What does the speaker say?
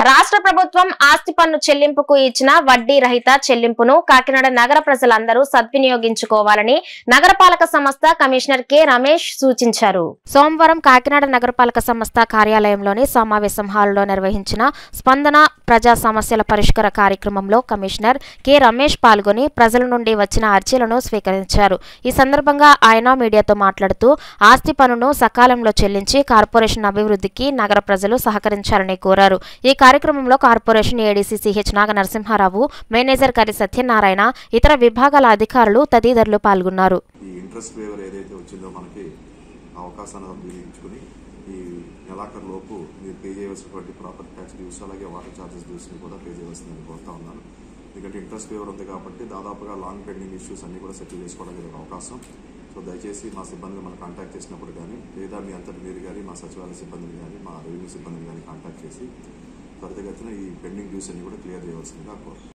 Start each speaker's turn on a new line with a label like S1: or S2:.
S1: రాష్ట్ర ప్రభుత్వం ఆస్తి పన్ను చెల్లింపుకు ఇచ్చిన వడ్డీ రహిత చెల్లింపును కాకినాడ నగర ప్రజలందరూ సద్వినియోగించుకోవాలని నగరపాలక సంస్థ కమిషనర్ కె రమేష్ సూచించారు సోమవారం కాకినాడ నగరపాలక సంస్థ కార్యాలయంలోని సమావేశం హాల్లో నిర్వహించిన స్పందన ప్రజా సమస్యల పరిష్కార కార్యక్రమంలో కమిషనర్ కె రమేష్ పాల్గొని ప్రజల నుండి వచ్చిన అర్జీలను స్వీకరించారు ఈ సందర్భంగా ఆయన మీడియాతో మాట్లాడుతూ ఆస్తి పన్నును సకాలంలో చెల్లించి కార్పొరేషన్ అభివృద్ధికి నగర ప్రజలు సహకరించాలని కోరారు ఈ కార్యక్రమంలో corporation ADC CH Naga Narasimharao manager Kari Satyanarayana ఇతర విభాగాల అధికారులు తదితరులు పాల్గొన్నారు
S2: ఈ ఇంట్రెస్ట్ వేవర్ ఏదైతే వచ్చిందో మనకి ఆ అవకాశాన్ని వినియోగించుకుని ఈ నెలాఖరు లోపు మీరు పే చేయవలసినటువంటి ప్రాపర్టీ ట్యాక్స్ డ్యూస్ అలాగే వాటర్ ఛార్జెస్ డ్యూస్ని కూడా పే చేయవలసిందని కోరుతా ఉన్నాను ఎందుకంటే ఇంట్రెస్ట్ వేవర్ ఉంది కాబట్టి దాదాపుగా లాంగ్ పెండింగ్ ఇష్యూస్ అన్ని కూడా సెటిల్ చేసుకోవడానికి ఒక అవకాశం సో దయచేసి మా సిబ్బందిని మనం కాంటాక్ట్ చేసినప్పుడు కానీ లేదా మీ అంతటి మీరు కానీ మా సచివాలయ సిబ్బందిని కానీ మా రెవెన్యూ సిబ్బందిని కానీ కాంటాక్ట్ చేసి త్వరితగతిన ఈ పెండింగ్ డ్యూస్ అన్ని కూడా క్లియర్ చేయవలసిందిగా కోరుతున్నాను